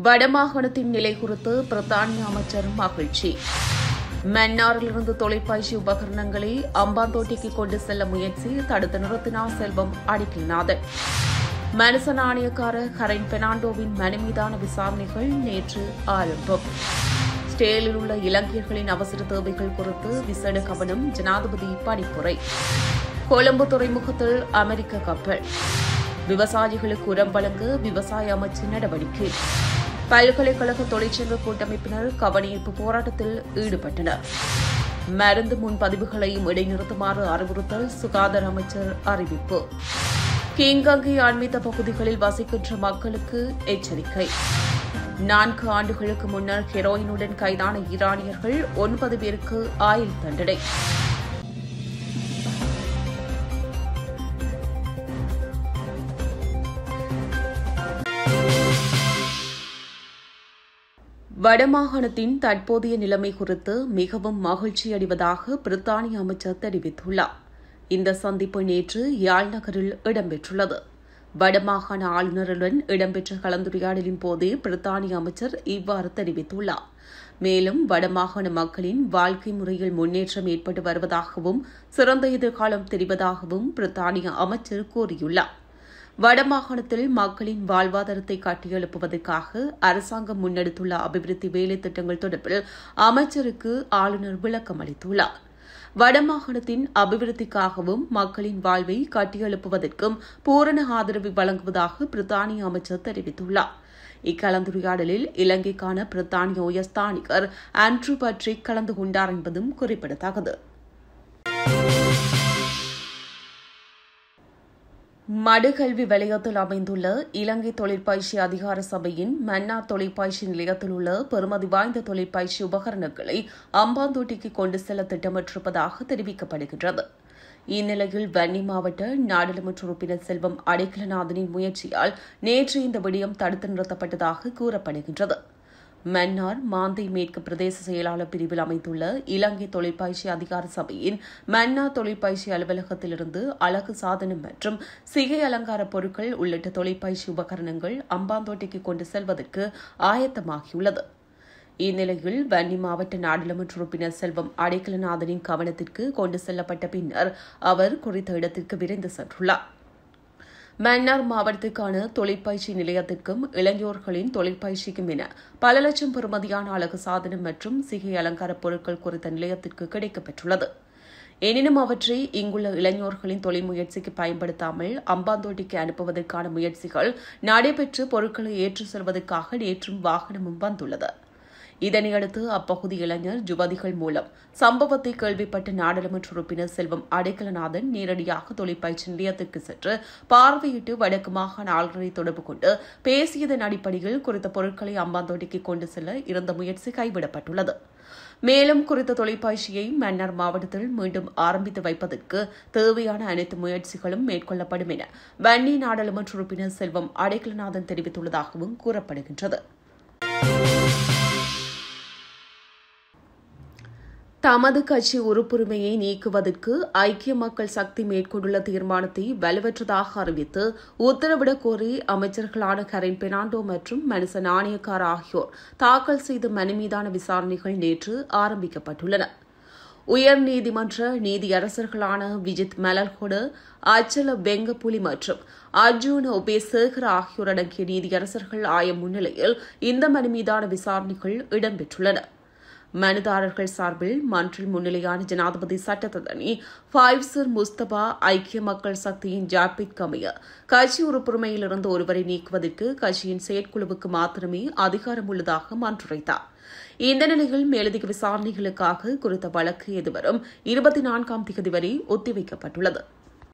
வடமாகாணத்தின் நிலை குறித்து பிரித்தானிய அமைச்சர் மகிழ்ச்சி மன்னாரிலிருந்து தொலைபேசி உபகரணங்களை அம்பாந்தோட்டைக்கு கொண்டு செல்ல முயற்சி தடுத்து நிறுத்தினார் செல்வம் அடிக்கல்நாதன் மனுச நாணயக்கார ஹரைன் பெர்னாண்டோவின் மனு மீதான விசாரணைகள் நேற்று ஆரம்பம் ஸ்டேலில் உள்ள இலங்கையர்களின் அவசர தேவைகள் குறித்து விசேட கவனம் ஜனாதிபதி பணிப்புரை கொழும்பு துறைமுகத்தில் அமெரிக்க கப்பல் விவசாயிகளுக்கு உரம் வழங்க விவசாய அமைச்சு நடவடிக்கை பல்கலைக்கழக தொழிற்சங்க கூட்டமைப்பினர் கவனிப்பு போராட்டத்தில் ஈடுபட்டனர் மருந்து முன்பதிவுகளையும் இடைநிறுத்துமாறு அறிவுறுத்தல் சுகாதார அமைச்சர் அறிவிப்பு கிங்கங்கை ஆன்மீக பகுதிகளில் வசிக்கின்ற மக்களுக்கு எச்சரிக்கை நான்கு ஆண்டுகளுக்கு முன்னர் ஹெரோயினுடன் கைதான ஈரானியர்கள் ஒன்பது பேருக்கு ஆயுள் தண்டனை வடமாகாணத்தின் தற்போதைய நிலைமை குறித்து மிகவும் மகிழ்ச்சியடைவதாக பிரித்தானிய அமைச்சர் தெரிவித்துள்ளார் இந்த சந்திப்பு நேற்று யாழ் நகரில் இடம்பெற்றுள்ளது வடமாகாண ஆளுநருடன் இடம்பெற்ற கலந்துரையாடலின் போதே பிரித்தானிய அமைச்சர் இவ்வாறு தெரிவித்துள்ளார் மேலும் வடமாகாண மக்களின் வாழ்க்கை முறையில் முன்னேற்றம் ஏற்பட்டு வருவதாகவும் சிறந்த எதிர்காலம் தெரிவதாகவும் பிரித்தானிய அமைச்சர் கூறியுள்ளார் வடமாகாணத்தில் மக்களின் வாழ்வாதாரத்தை கட்டியெழுப்புவதற்காக அரசாங்கம் முன்னெடுத்துள்ள அபிவிருத்தி வேலை திட்டங்கள் தொடர்பில் அமைச்சருக்கு ஆளுநர் விளக்கம் அளித்துள்ளார் வடமாகாணத்தின் அபிவிருத்திக்காகவும் மக்களின் வாழ்வை கட்டியெழுப்புவதற்கும் பூரண ஆதரவு வழங்குவதாக பிரித்தானிய அமைச்சர் தெரிவித்துள்ளார் இக்கலந்துரையாடலில் இலங்கைக்கான பிரித்தானிய உயர்ஸ்தானிகர் ஆண்ட்ரூ பட்ரிக் கலந்து கொண்டார் என்பதும் குறிப்பிடத்தக்கது மடுகல்வி வலயத்தில் அமைந்துள்ள இலங்கை தொழிற்பயிற்சி அதிகார சபையின் மன்னார் தொழிற்பயிற்சி நிலையத்தில் உள்ள பெறுமதி வாய்ந்த தொழிற்பயிற்சி உபகரணங்களை அம்பாந்தோட்டிக்கு கொண்டு செல்ல திட்டமிட்டிருப்பதாக தெரிவிக்கப்படுகின்றது இந்நிலையில் வன்னி மாவட்ட நாடாளுமன்ற உறுப்பினர் செல்வம் அடைக்கலநாதனின் முயற்சியால் நேற்று இந்த விடயம் தடுத்து நிறுத்தப்பட்டதாக கூறப்படுகின்றது மன்னார் மாந்தை மேற்கு பிரதேச செயலாளர் பிரிவில் அமைந்துள்ள இலங்கை தொழிற்பயிற்சி அதிகார சபையின் மன்னார் தொழிற்பயிற்சி அலுவலகத்திலிருந்து அழகு சாதனம் மற்றும் சிகை அலங்கார பொருட்கள் உள்ளிட்ட தொழிற்பயிற்சி உபகரணங்கள் அம்பாந்தோட்டைக்கு கொண்டு செல்வதற்கு ஆயத்தமாகியுள்ளது இந்நிலையில் வன்னி மாவட்ட நாடாளுமன்ற உறுப்பினர் செல்வம் அடைக்கலநாதனின் கவனத்திற்கு கொண்டு செல்லப்பட்ட பின்னர் அவர் குறித்த இடத்திற்கு விரைந்து சென்றுள்ளார் மன்னார் மாவட்டத்துக்கான தொழிற்பயிற்சி நிலையத்திற்கும் இளைஞர்களின் தொழிற்பயிற்சிக்கும் என பல லட்சம் பெறுமதியான அழகு சாதனம் மற்றும் சிகை அலங்கார பொருட்கள் குறித்த நிலையத்திற்கு கிடைக்கப்பெற்றுள்ளது எனினும் அவற்றை இங்குள்ள இளைஞர்களின் தொழில் முயற்சிக்கு பயன்படுத்தாமல் அம்பாந்தோட்டிக்கு அனுப்புவதற்கான முயற்சிகள் நடைபெற்று பொருட்களை ஏற்று செல்வதற்காக நேற்றும் வாகனமும் வந்துள்ளது இதனையடுத்து அப்பகுதி இளைஞர் யுவதிகள் மூலம் சம்பவத்தை கேள்விப்பட்ட நாடாளுமன்ற உறுப்பினர் செல்வம் அடைக்கலநாதன் நேரடியாக தொழிற்பயிற்சி நிலையத்திற்கு சென்று பார்வையிட்டு வடக்கு மாகாண ஆளுநரை தொடர்பு கொண்டு பேசியதன் அடிப்படையில் குறித்த பொருட்களை அம்பாந்தோட்டிக்கு கொண்டு செல்ல இருந்த முயற்சி கைவிடப்பட்டுள்ளது மேலும் குறித்த தொலைபேசியை மன்னார் மாவட்டத்தில் மீண்டும் ஆரம்பித்து வைப்பதற்கு தேவையான அனைத்து முயற்சிகளும் மேற்கொள்ளப்படும் என வன்னி நாடாளுமன்ற உறுப்பினர் செல்வம் அடைக்கலநாதன் தெரிவித்துள்ளதாகவும் கூறப்படுகின்றது தமது கட்சி உறுப்புரிமையை நீக்குவதற்கு ஐக்கிய மக்கள் சக்தி மேற்கொண்டுள்ள தீர்மானத்தை வலுவற்றதாக அறிவித்து உத்தரவிடக் கோரி அமைச்சர்களான கரன் பெர்னாண்டோ மற்றும் மனுச நாணயக்கார் ஆகியோர் தாக்கல் செய்த மனு மீதான விசாரணைகள் நேற்று ஆரம்பிக்கப்பட்டுள்ளன உயர்நீதிமன்ற நீதியரசர்களான விஜித் மலல்கொடு அச்சல வெங்கப்புலி மற்றும் அர்ஜுன் உபேசேகர் ஆகியோர் அடங்கிய நீதியரசர்கள் ஆய முன்னிலையில் இந்த மனு மீதான விசாரணைகள் இடம்பெற்றுள்ளன மனுதாரர்கள் சார்பில் மன்றில் முன்னிலையான ஜனாதிபதி சட்டத்தரணி ஃபைவ்சர் முஸ்தபா ஐக்கிய மக்கள் சக்தியின் ஜாபித் கமிய கட்சி உறுப்புரிமையிலிருந்து ஒருவரை நீக்குவதற்கு கட்சியின் செயற்குழுவுக்கு மாத்திரமே அதிகாரம் உள்ளதாக மன்றுரைத்தார் இந்த நிலையில் மேலதிக விசாரணைகளுக்காக குறித்த வழக்கு எதிர்வரும் இருபத்தி நான்காம் தேதி வரை ஒத்திவைக்கப்பட்டுள்ளது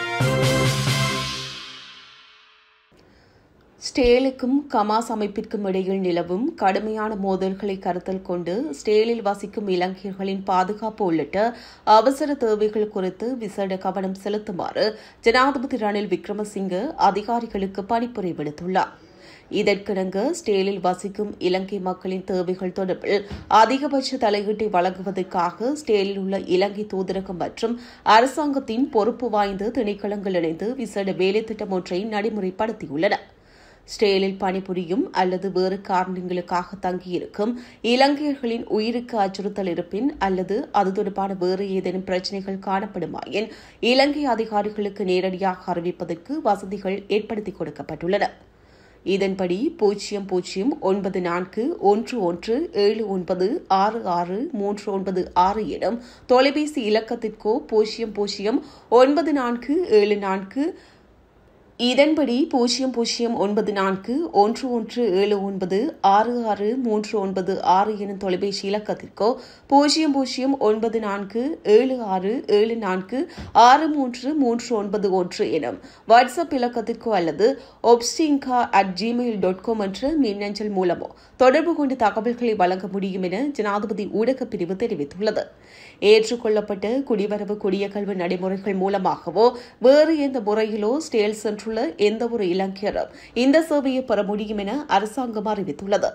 ஸ்டேலுக்கும் கமாஸ் அமைப்பிற்கும் இடையில் நிலவும் கடுமையான மோதல்களை கருத்தில் கொண்டு ஸ்டேலில் வசிக்கும் இலங்கையர்களின் பாதுகாப்பு உள்ளிட்ட அவசர தேவைகள் குறித்து விசேட கவனம் செலுத்துமாறு ஜனாதிபதி ரணில் விக்ரமசிங்கே அதிகாரிகளுக்கு பணிப்புரை விடுத்துள்ளார் இதற்கிணங்க ஸ்டேலில் வசிக்கும் இலங்கை மக்களின் தேவைகள் தொடர்பில் அதிகபட்ச தலையீட்டை வழங்குவதற்காக ஸ்டேலில் உள்ள இலங்கை தூதரகம் மற்றும் அரசாங்கத்தின் பொறுப்பு வாய்ந்த திணைக்களங்கள் இணைந்து விசேட வேலைத்திட்டம் ஒன்றை நடைமுறைப்படுத்தியுள்ளன ஸ்டேலில் பணிபுரியும் அல்லது வேறு காரணங்களுக்காக தங்கியிருக்கும் இலங்கையர்களின் உயிருக்கு அச்சுறுத்தல் இருப்பின் அல்லது அது தொடர்பான வேறு ஏதேனும் பிரச்சினைகள் காணப்படுமாயின் இலங்கை அதிகாரிகளுக்கு நேரடியாக அறிவிப்பதற்கு வசதிகள் ஏற்படுத்திக் கொடுக்கப்பட்டுள்ளன இதன்படி பூஜ்ஜியம் பூஜ்ஜியம் ஒன்பது நான்கு ஒன்று ஒன்று ஏழு ஒன்பது ஆறு ஆறு மூன்று ஒன்பது ஆறு எனும் தொலைபேசி இலக்கத்திற்கோ பூஜ்ஜியம் பூஜ்ஜியம் ஒன்பது நான்கு ஏழு நான்கு இதன்படி பூஜ்ஜியம் பூஜ்ஜியம் ஒன்பது நான்கு ஒன்று ஒன்று ஏழு ஒன்பது ஆறு ஆறு மூன்று ஒன்பது ஆறு எனும் தொலைபேசி இலக்கத்திற்கோ பூஜ்ஜியம் பூஜ்ஜியம் ஒன்பது நான்கு ஏழு ஆறு ஏழு நான்கு ஆறு மூன்று மூன்று ஒன்பது ஒன்று எனும் வாட்ஸ்அப் இலக்கத்திற்கோ அல்லது ஒப்ஸ்டிங்கா அட் ஜிமெயில் டாட் காம் என்ற மின்னஞ்சல் மூலமோ தொடர்பு கொண்டு தகவல்களை வழங்க முடியும் என ஜனாதிபதி ஊடகப் பிரிவு தெரிவித்துள்ளது ஏற்றுக்கொள்ளப்பட்ட குடிவரவு குடியகல்வு நடைமுறைகள் மூலமாகவோ வேறு எந்த முறையிலோ ஸ்டேல் சென்றுள்ள எந்த ஒரு இலங்கையரும் இந்த சேவையை பெற முடியும் என அரசாங்கம் அறிவித்துள்ளது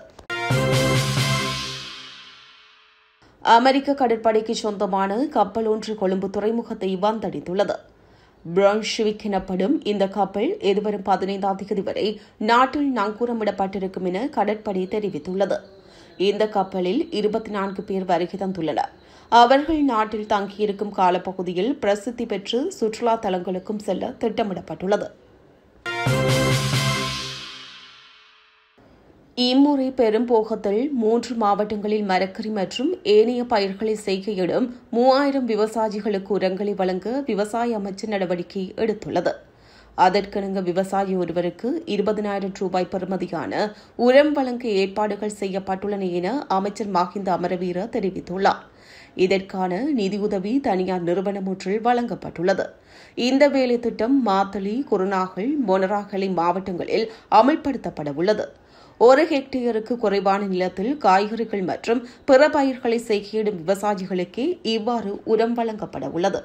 அமெரிக்க கடற்படைக்கு சொந்தமான கப்பல் ஒன்று கொழும்பு துறைமுகத்தை வந்தடைந்துள்ளது பிரான்ஷிவிக் எனப்படும் இந்த கப்பல் எதிர்வரும் பதினைந்தாம் தேதி வரை நாட்டில் நங்கூரமிடப்பட்டிருக்கும் என கடற்படை தெரிவித்துள்ளது இந்த கப்பலில் இருபத்தி நான்கு பேர் வருகை தந்துள்ளனர் அவர்கள் நாட்டில் தங்கியிருக்கும் காலப்பகுதியில் பிரசித்தி பெற்று சுற்றுலா தலங்களுக்கும் செல்ல திட்டமிடப்பட்டுள்ளது இம்முறை பெரும்போகத்தில் மூன்று மாவட்டங்களில் மரக்கறி மற்றும் ஏனைய பயிர்களை செய்கையிடும் மூவாயிரம் விவசாயிகளுக்கு உரங்களை வழங்க விவசாய அமைச்சு நடவடிக்கை எடுத்துள்ளது அதற்கிணங்க விவசாயி ஒருவருக்கு இருபதனாயிரம் ரூபாய் பெறுமதியான உரம் வழங்க ஏற்பாடுகள் செய்யப்பட்டுள்ளன என அமைச்சர் மஹிந்த அமரவீர தெரிவித்துள்ளார் இதற்கான நிதியுதவி தனியார் நிறுவனம் ஒன்றில் வழங்கப்பட்டுள்ளது இந்த வேலை திட்டம் மாத்தளி குருநாகல் மொனராகலை மாவட்டங்களில் அமல்படுத்தப்பட உள்ளது ஒரு ஹெக்டேருக்கு குறைவான நிலத்தில் காய்கறிகள் மற்றும் பிற பயிர்களை செய்கையிடும் விவசாயிகளுக்கே இவ்வாறு உரம் வழங்கப்பட உள்ளது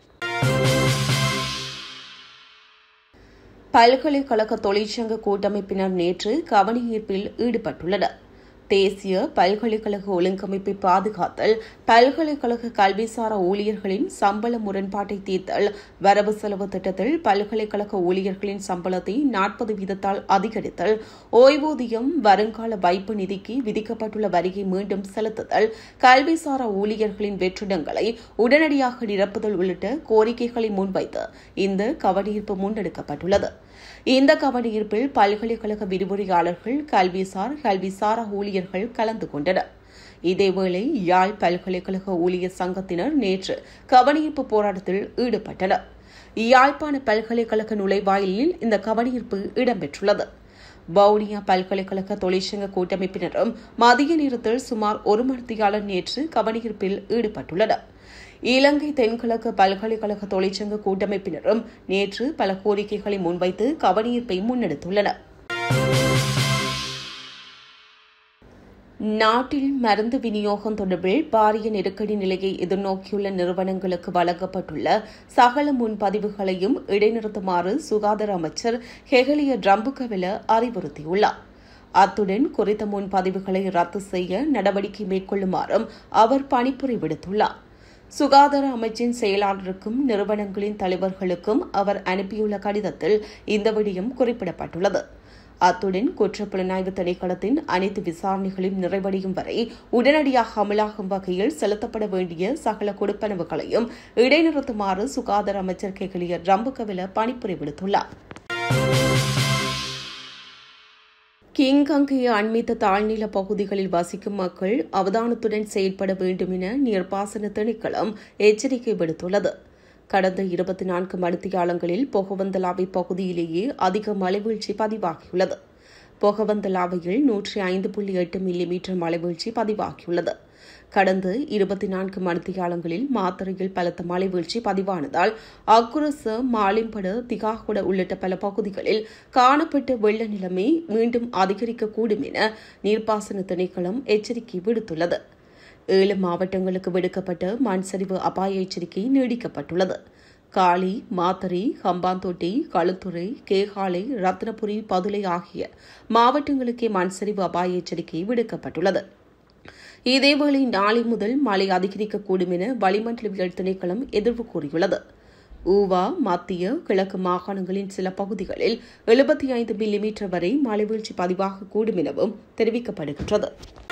பல்கலைக்கழக தொழிற்சங்க கூட்டமைப்பினர் நேற்று கவனஈர்ப்பில் ஈடுபட்டுள்ளனர் தேசிய பல்கலைக்கழக ஒழுங்கமைப்பை பாதுகாத்தல் பல்கலைக்கழக கல்விசாரா ஊழியர்களின் சம்பள முரண்பாட்டை தீர்த்தல் வரவு செலவு திட்டத்தில் பல்கலைக்கழக ஊழியர்களின் சம்பளத்தை நாற்பது வீதத்தால் அதிகரித்தல் ஓய்வூதியம் வருங்கால வைப்பு நிதிக்கு விதிக்கப்பட்டுள்ள வரியை மீண்டும் செலுத்துதல் கல்விசாரா ஊழியர்களின் வெற்றிடங்களை உடனடியாக நிரப்புதல் உள்ளிட்ட கோரிக்கைகளை முன்வைத்து இந்த கவனஈர்ப்பு முன்னெடுக்கப்பட்டுள்ளது இந்த கவனஈர்ப்பில் பல்கலைக்கழக விரிவுரையாளர்கள் கல்விசார் கல்விசாரா ஊழியர்கள் கலந்து கொண்டனர் இதேவேளை யாழ் பல்கலைக்கழக ஊழியர் சங்கத்தினர் நேற்று கவனஈர்ப்பு போராட்டத்தில் ஈடுபட்டனர் யாழ்ப்பாண பல்கலைக்கழக நுழைவாயிலில் இந்த கவனஈர்ப்பு இடம்பெற்றுள்ளது வவுனியா பல்கலைக்கழக தொழிற்சங்க கூட்டமைப்பினரும் மதிய நேரத்தில் சுமார் ஒரு மணித்தியாளர் நேற்று கவனஈர்ப்பில் ஈடுபட்டுள்ளனர் இலங்கை தென்கிழக்கு பல்கலைக்கழக தொழிற்சங்க கூட்டமைப்பினரும் நேற்று பல கோரிக்கைகளை முன்வைத்து கவனஈர்ப்பை முன்னெடுத்துள்ளனர் நாட்டில் மருந்து விநியோகம் தொடர்பில் பாரிய நெருக்கடி நிலையை எதிர்நோக்கியுள்ள நிறுவனங்களுக்கு வழங்கப்பட்டுள்ள சகல முன்பதிவுகளையும் இடைநிறுத்துமாறு சுகாதார அமைச்சர் ஹெகலிய ட்ரம்புகவில அறிவுறுத்தியுள்ளார் அத்துடன் குறித்த முன்பதிவுகளை ரத்து செய்ய நடவடிக்கை மேற்கொள்ளுமாறும் அவர் பணிப்புரை விடுத்துள்ளார் சுகாதார அமைச்சின் செயலாளருக்கும் நிறுவனங்களின் தலைவர்களுக்கும் அவர் அனுப்பியுள்ள கடிதத்தில் இந்த விடயம் குறிப்பிடப்பட்டுள்ளது அத்துடன் குற்றப்புலனாய்வு திணைக்களத்தின் அனைத்து விசாரணைகளும் நிறைவடையும் வரை உடனடியாக அமலாகும் வகையில் செலுத்தப்பட வேண்டிய சகல கொடுப்பனவுகளையும் இடைநிறுத்துமாறு சுகாதார அமைச்சர் கெகலியர் ரம்புகவில பணிப்புரை விடுத்துள்ளார் கிங்கங்கையை அண்மித்த தாழ்நில பகுதிகளில் வசிக்கும் மக்கள் அவதானத்துடன் செயல்பட வேண்டும் என நீர்ப்பாசன திணைக்களம் எச்சரிக்கை விடுத்துள்ளது கடந்த இருபத்தி நான்கு மணித்தியாலங்களில் பொகவந்தலாவை பகுதியிலேயே அதிக மழைவீழ்ச்சி பதிவாகியுள்ளது பொகவந்தலாவையில் நூற்றி ஐந்து புள்ளி எட்டு மில்லிமீட்டர் மழைவீழ்ச்சி பதிவாகியுள்ளது கடந்த இருபத்தி நான்கு மணித்தியாலங்களில் மாத்தறையில் பலத்த மழை வீழ்ச்சி பதிவானதால் அக்குரச மாலிம்பட திகாகுட உள்ளிட்ட பல பகுதிகளில் காணப்பட்ட வெள்ள நிலைமை மீண்டும் அதிகரிக்கக்கூடும் என நீர்ப்பாசன திணைக்களம் எச்சரிக்கை விடுத்துள்ளது ஏழு மாவட்டங்களுக்கு விடுக்கப்பட்ட மண் சரிவு அபாய எச்சரிக்கை நீடிக்கப்பட்டுள்ளது காளி மாத்தறை ஹம்பாந்தோட்டை களுத்துறை கேகாலை ரத்னபுரி பதுளை ஆகிய மாவட்டங்களுக்கே மண் சரிவு அபாய எச்சரிக்கை விடுக்கப்பட்டுள்ளது இதேவேளை நாளை முதல் மழை அதிகரிக்கக்கூடும் என வளிமண்டலவியல் திணைக்களம் எதிர்வு கூறியுள்ளது ஊவா மத்திய கிழக்கு மாகாணங்களின் சில பகுதிகளில் எழுபத்தி ஐந்து மில்லிமீட்டர் வரை மழைவீழ்ச்சி பதிவாகக்கூடும் எனவும் தெரிவிக்கப்படுகின்றது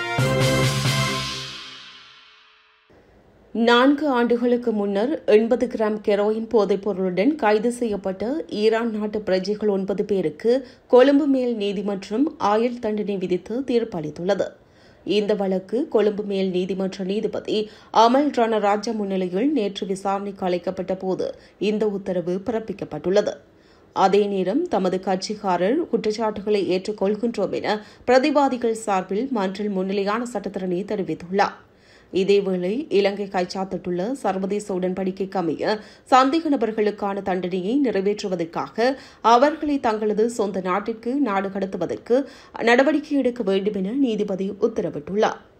நான்கு ஆண்டுகளுக்கு முன்னர் எண்பது கிராம் கெரோயின் போதைப் பொருளுடன் கைது செய்யப்பட்ட ஈரான் நாட்டு பிரஜைகள் ஒன்பது பேருக்கு கொழும்பு மேல் நீதிமன்றம் ஆயுள் தண்டனை விதித்து தீர்ப்பளித்துள்ளது இந்த வழக்கு கொழும்பு மேல் நீதிமன்ற நீதிபதி அமல் ரணராஜா முன்னிலையில் நேற்று விசாரணைக்கு அழைக்கப்பட்ட போது இந்த உத்தரவு பிறப்பிக்கப்பட்டுள்ளது அதே நேரம் தமது கட்சிக்காரர் குற்றச்சாட்டுகளை ஏற்றுக்கொள்கின்றோம் என பிரதிவாதிகள் சார்பில் மன்றில் முன்னிலையான சட்டத்தரணி தெரிவித்துள்ளார் இதேவேளை இலங்கை கைச்சாத்திட்டுள்ள சர்வதேச உடன்படிக்கைக்கு அமைய சந்தேக நபர்களுக்கான தண்டனையை நிறைவேற்றுவதற்காக அவர்களை தங்களது சொந்த நாட்டிற்கு நாடு கடத்துவதற்கு நடவடிக்கை எடுக்க வேண்டும் என நீதிபதி உத்தரவிட்டுள்ளார்